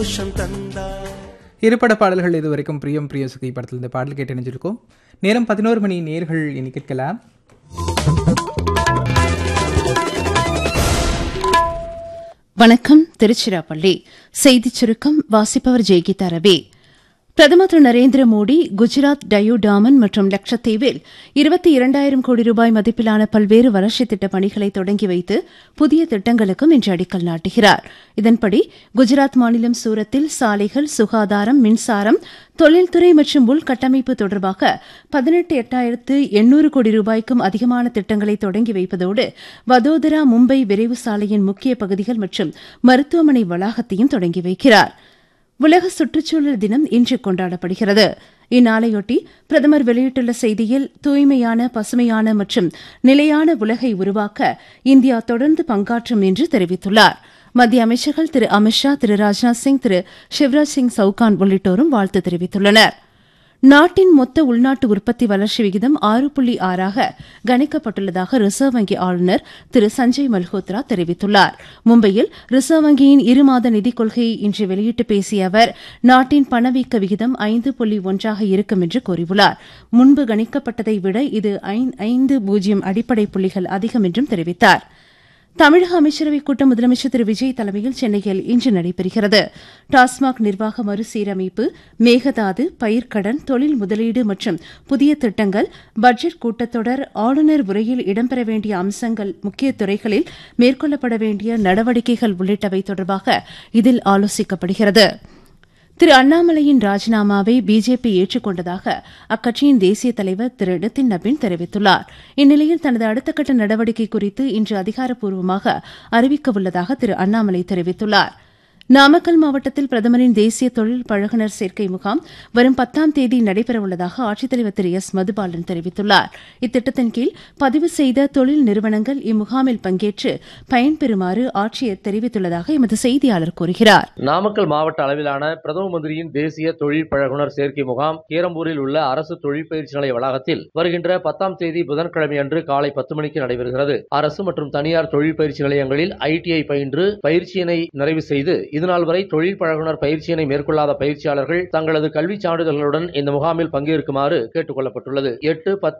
சந்தோஷம் தந்தாய் இருபட பாடல்கள் இது வரைக்கும் பிரியம் பிரிய சுகி படத்தில் இந்த பாடல் கேட்டு இணைஞ்சிருக்கோம் நேரம் பதினோரு மணி நேர்கள் இனி கேட்கலாம் வணக்கம் திருச்சிராப்பள்ளி செய்திச் சுருக்கம் வாசிப்பவர் ஜெய்கீதா ரவி பிரதமர் திரு நரேந்திர மோடி குஜராத் டயோடாமன் மற்றும் லட்சத்தீவில் இருபத்தி இரண்டாயிரம் கோடி ரூபாய் மதிப்பிலான பல்வேறு வளர்ச்சித் திட்டப் பணிகளை தொடங்கி வைத்து புதிய திட்டங்களுக்கும் இன்று அடிக்கல் நாட்டுகிறார் இதன்படி குஜராத் மாநிலம் சூரத்தில் சாலைகள் சுகாதாரம் மின்சாரம் தொழில்துறை மற்றும் உள்கட்டமைப்பு தொடர்பாக பதினெட்டு எட்டாயிரத்து எண்ணூறு கோடி ரூபாய்க்கும் அதிகமான திட்டங்களை தொடங்கி வைப்பதோடு வதோதரா மும்பை விரைவு சாலையின் முக்கிய பகுதிகள் மற்றும் மருத்துவமனை வளாகத்தையும் தொடங்கி வைக்கிறார் உலக சுற்றுச்சூழல் தினம் இன்று கொண்டாடப்படுகிறது இந்நாளையொட்டி பிரதமர் வெளியிட்டுள்ள செய்தியில் தூய்மையான பசுமையான மற்றும் நிலையான உலகை உருவாக்க இந்தியா தொடர்ந்து பங்காற்றும் என்று தெரிவித்துள்ளார் மத்திய அமைச்சர்கள் திரு அமித்ஷா திரு ராஜ்நாத் சிங் திரு சிவராஜ் சிங் சவுகான் உள்ளிட்டோரும் வாழ்த்து தெரிவித்துள்ளனா் நாட்டின் மொத்த உள்நாட்டு உற்பத்தி வளர்ச்சி விகிதம் ஆறு புள்ளி ஆறாக கணிக்கப்பட்டுள்ளதாக ரிசர்வ் வங்கி ஆளுநர் திரு சஞ்சய் மல்ஹோத்ரா தெரிவித்துள்ளார் மும்பையில் ரிசர்வ் வங்கியின் இருமாத நிதிக் கொள்கையை இன்று வெளியிட்டு பேசிய அவர் நாட்டின் பணவீக்க விகிதம் ஐந்து புள்ளி ஒன்றாக இருக்கும் என்று கூறியுள்ளார் முன்பு கணிக்கப்பட்டதை விட இது ஐந்து பூஜ்ஜியம் அடிப்படை புள்ளிகள் அதிகம் என்றும் தெரிவித்தாா் தமிழக அமைச்சரவைக் கூட்டம் முதலமைச்சர் திரு விஜய் தலைமையில் சென்னையில் இன்று நடைபெறுகிறது டாஸ்மாக் நிர்வாக மறுசீரமைப்பு மேகதாது பயிர்க்கடன் தொழில் முதலீடு மற்றும் புதிய திட்டங்கள் பட்ஜெட் கூட்டத்தொடர் ஆளுநர் உரையில் இடம்பெற வேண்டிய அம்சங்கள் முக்கிய துறைகளில் மேற்கொள்ளப்பட வேண்டிய நடவடிக்கைகள் உள்ளிட்டவை தொடர்பாக இதில் ஆலோசிக்கப்படுகிறது திரு அண்ணாமலையின் ராஜினாமாவை பிஜேபி ஏற்றுக்கொண்டதாக அக்கட்சியின் தேசிய தலைவர் திரு நிதின் நபின் தெரிவித்துள்ளார் இந்நிலையில் தனது அடுத்த கட்ட நடவடிக்கை குறித்து இன்று அதிகாரப்பூர்வமாக அறிவிக்கவுள்ளதாக திரு அண்ணாமலை தெரிவித்துள்ளாா் நாமக்கல் மாவட்டத்தில் பிரதமரின் தேசிய தொழில் பழகுனர் சேர்க்கை முகாம் வரும் பத்தாம் தேதி நடைபெறவுள்ளதாக ஆட்சித்தலைவர் திரு எஸ் மதுபாலன் தெரிவித்துள்ளார் இத்திட்டத்தின் கீழ் பதிவு செய்த தொழில் நிறுவனங்கள் இம்முகாமில் பங்கேற்று பயன்பெறுமாறு ஆட்சியர் தெரிவித்துள்ளதாக எமது செய்தியாளர் கூறுகிறார் நாமக்கல் மாவட்ட அளவிலான பிரதம மந்திரியின் தேசிய தொழில் பழகுனர் சேர்க்கை முகாம் கீரம்பூரில் உள்ள அரசு தொழிற்பயிற்சி நிலைய வளாகத்தில் வருகின்ற பத்தாம் தேதி புதன்கிழமை அன்று காலை பத்து மணிக்கு நடைபெறுகிறது அரசு மற்றும் தனியார் தொழில் பயிற்சி நிலையங்களில் ஐடிஐ பயின்று பயிற்சியினை நிறைவு செய்து இதுநாள் வரை தொழில் பழகுனர் பயிற்சியினை மேற்கொள்ளாத பயிற்சியாளர்கள் தங்களது கல்விச் சான்றிதழ்களுடன் இந்த முகாமில் பங்கேற்குமாறு கேட்டுக் கொள்ளப்பட்டுள்ளது எட்டு பத்து